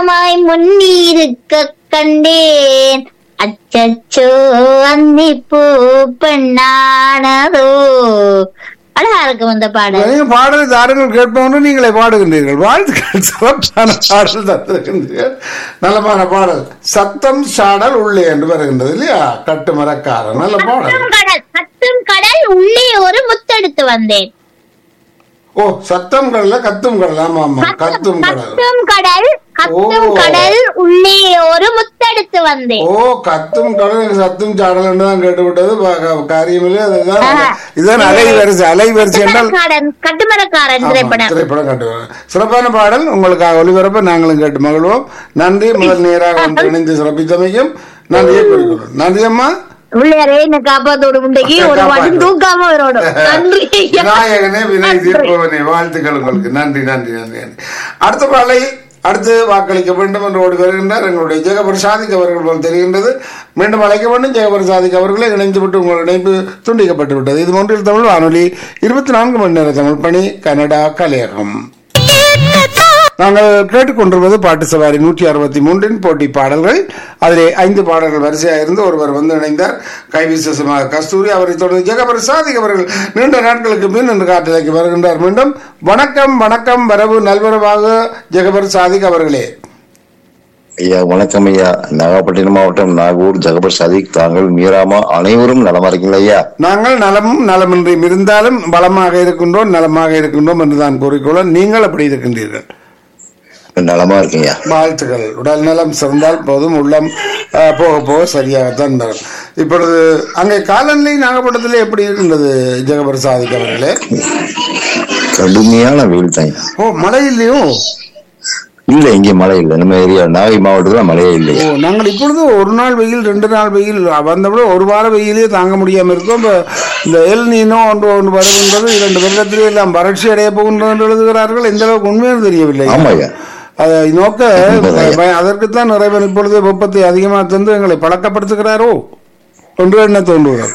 அச்சமாய் முன்னீருக்க கண்டேன் அச்சச்சோ அன்னிப்பூ பெண்ணானதோ அழகா இருக்கும் இந்த பாடல் நீங்க பாடலை தாருங்கள் கேட்பவனும் நீங்களே பாடுகின்றீர்கள் வாழ்த்துக்கள் சிறப்பான பாடல் தந்திருக்கின்றீர்கள் நலமான பாடல் சத்தம் சாடல் உள்ளே என்று வருகின்றது இல்லையா கட்டு மரக்காரன் நல்ல பாடல் கத்தும் கடல் கத்தும் கடல் உள்ளே ஒரு முத்தெடுத்து வந்தேன் ஓ சத்தம் கடல கத்தும் கடல் ஆமா ஆமா கத்தும் கடல் கத்தும் கடல் கத்தும் ஓ. கடல் உள்ளே ஒரு முத்தெடுத்து வந்தேன் ஓ கத்தும் கடல் எனக்கு சத்தும் சாடல் என்று தான் கேட்டுவிட்டது பா- க- காரியமில்லை அதுதான் இதுதான் அலை வரிசை அலை வரிசை என்றால் கட்டுமரக்காரன் கட்டுமரக்காரன் ஆமா, திரைப்படம் திரைப்படம் கட்டுவோம் சிறப்பான பாடல் உங்களுக்காக ஒளிபரப்ப நாங்களும் கேட்டு மகிழ்வோம் நன்றி முதல் நேராக வந்து இணைந்து சிறப்பித்தமைக்கும் நன்றியை குறிக்கொள்ளும் நன்றி அம்மா உள்ளே என்ன காப்பாத்தோடு முண்டைக்கு ஒரு வாட்டி காப்பாத்து. தூக்காம வரணும் நன்றி ஐயா. விநாயகனே வினை நன்றி. தீர்ப்பவனே வாழ்த்துக்கள் உங்களுக்கு நன்றி நன்றி நன்றி நன்றி அடுத்த பாடலை அடுத்து வாக்களிக்க வேண்டும் என்று ஓடி வருகின்றார் எங்களுடைய ஜெகபர் சாதிக் அவர்கள் போல் தெரிகின்றது மீண்டும் அழைக்க வேண்டும் ஜெகபர் சாதிக் அவர்களே இணைந்து விட்டு உங்கள் இணைப்பு துண்டிக்கப்பட்டு விட்டது இது ஒன்றில் தமிழ் வானொலி இருபத்தி நான்கு மணி நேர தமிழ் பணி கனடா கலையகம் நாங்கள் கேட்டுக்கொண்டிருப்பது பாட்டு சவாரி நூற்றி அறுபத்தி மூன்றின் போட்டி பாடல்கள் அதிலே ஐந்து பாடல்கள் வரிசையாக இருந்து ஒருவர் வந்து இணைந்தார் கைவிசேஷமாக கஸ்தூரி அவரை தொடர்ந்து ஜெகபர் சாதிக் அவர்கள் நீண்ட நாட்களுக்கு பின் இன்று காட்டிலைக்கு வருகின்றார் மீண்டும் வணக்கம் வணக்கம் வரவு நல்வரவாக ஜெகபர் சாதிக் அவர்களே ஐயா வணக்கம் ஐயா நாகப்பட்டினம் மாவட்டம் நாகூர் ஜகபர் சதீக் தாங்கள் மீராமா அனைவரும் நலமா இருக்கீங்களா ஐயா நாங்கள் நலமும் நலமின்றியும் இருந்தாலும் பலமாக இருக்கின்றோம் நலமாக இருக்கின்றோம் என்று தான் கூறிக்கொள்ள நீங்கள் அப்படி இருக்கின்றீர்கள் நலமா இருக்கீங்க வாழ்த்துக்கள் உடல் நலம் சிறந்தால் போதும் உள்ளம் அஹ், போக போக சரியாகத்தான் வரும் இப்பொழுது அங்கே காலநிலை நாகப்பட்டினத்தில் எப்படி இருக்கின்றது ஜெகபர் சாதிக் அவர்களே கடுமையான வெயில் தான் ஐயா. ஓ மழை இல்லையோ இல்ல இங்க மழை இல்ல நம்ம ஏரியா நாகை மாவட்டத்துல மழையே இல்லை ஓ நாங்கள் இப்பொழுது ஒரு நாள் வெயில் ரெண்டு நாள் வெயில் வந்தபோது ஒரு வார வெயிலே தாங்க முடியாம இருக்கோம் இப்ப இந்த எல் நீனோ ஒன்று ஒன்று வருகின்றது இரண்டு வருடத்திலே எல்லாம் வறட்சி அடைய போகின்றது என்று எழுதுகிறார்கள் எந்த அளவுக்கு உண்மையும் தெரியவில்லை ஆமா ஐயா அதை நோக்க உண்மைதான். அதற்குத்தான் இறைவன் இப்பொழுது வெப்பத்தை அதிகமாக தந்து எங்களை பழக்கப்படுத்துகிறாரோ ஒன்று என்ன தோன்றுகிறது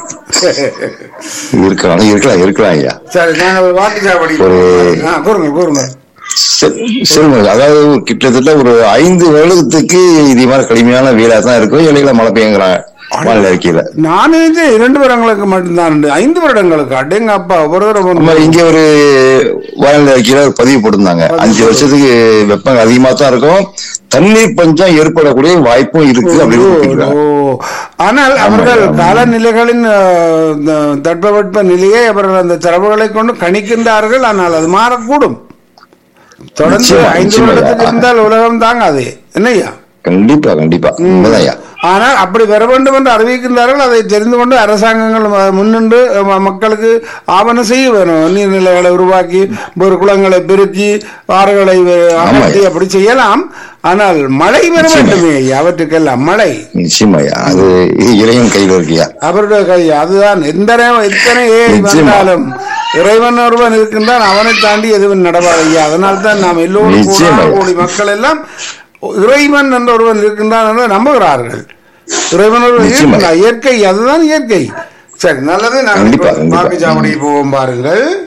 இருக்கலாம் இருக்கலாம் இருக்கலாம் ஐயா சரி நாங்கள் வாக்கு சாவடி ஒரு- ஆ, கூறுங்க கூறுங்க சரி, சொல்லுங்க அதாவது ஒரு கிட்டத்தட்ட ஒரு ஐந்து வருடத்துக்கு இது மாதிரி கடுமையான வெயிலா தான் இருக்கும் இடையில மழை பெய்யுங்கிறாங்க வானிலை அறிக்கையில நானே இது இரண்டு வருடங்களுக்கு மட்டும்தான் உண்டு. ஐந்து வருடங்களுக்கு அடேங்க அப்பா ஒரு தடவை நம்ம ஒன்று. இங்க ஒரு வானிலை அறிக்கையில ஒரு பதிவு போட்டிருந்தாங்க அஞ்சு வருஷத்துக்கு வெப்பம் அதிகமா தான் இருக்கும் தண்ணீர் பஞ்சம் ஏற்படக்கூடிய வாய்ப்பும் இருக்கு அப்படின்னு ஓ, குறிப்பிட்டிருக்காங்க. ஓ. ஆனால் அவர்கள் காலநிலைகளின் அஹ், இந்த தட்பவெட்ப நிலையை அவர்கள் அந்த தரவுகளை கொண்டு கணிக்கின்றார்கள் ஆனால் அது மாறக்கூடும் தொடர்ந்து நிச்சயமா, ஐந்து நிச்சயமா. வருடத்துக்கு இருந்தால் உலகம் தாங்காது என்னய்யா கண்டிப்பா கண்டிப்பா உண்மைதான்யா ஆனால் அப்படி வர வேண்டும் என்று அறிவிக்கின்றார்கள் அதை தெரிந்து கொண்டு அரசாங்கங்கள் ம- முன்னின்று ம- மக்களுக்கு ஆவணம் செய்ய வேணும் நீர்நிலைகளை உருவாக்கி ஒரு குளங்களை பெருக்கி ஆறுகளை அஹ், அகற்றி அப்படி செய்யலாம் ஆனால் மழை வர வேண்டுமே ஐயா, அவற்றுக்கெல்லாம் மழை நிச்சயமாயா அது இறைவன் கையில இருக்கியா அவருடைய கை அதுதான் எந்த நேரம் எத்தனை ஏறி நிச்சயமா. வந்தாலும் இறைவன் ஒருவன் இருக்கின்றான் அவனை தாண்டி எதுவும் நடவாது ஐயா அதனால் தான் நாம் எல்லோரும் நிச்சயமா. கோடான கோடி மக்கள் எல்லாம் இறைவன் என்ற ஒருவன் இருக்கின்றான் என்று நம்புகிறார்கள் இறைவன் ஒருவன் நிச்சயமா. இருக்கின்றான் இயற்கை அதுதான் இயற்கை சரி நல்லது நாங்கள் கண்டிப்பா, இப்போ கண்டிப்பா. வாக்குச்சாவடி போவோம் பாருங்கள்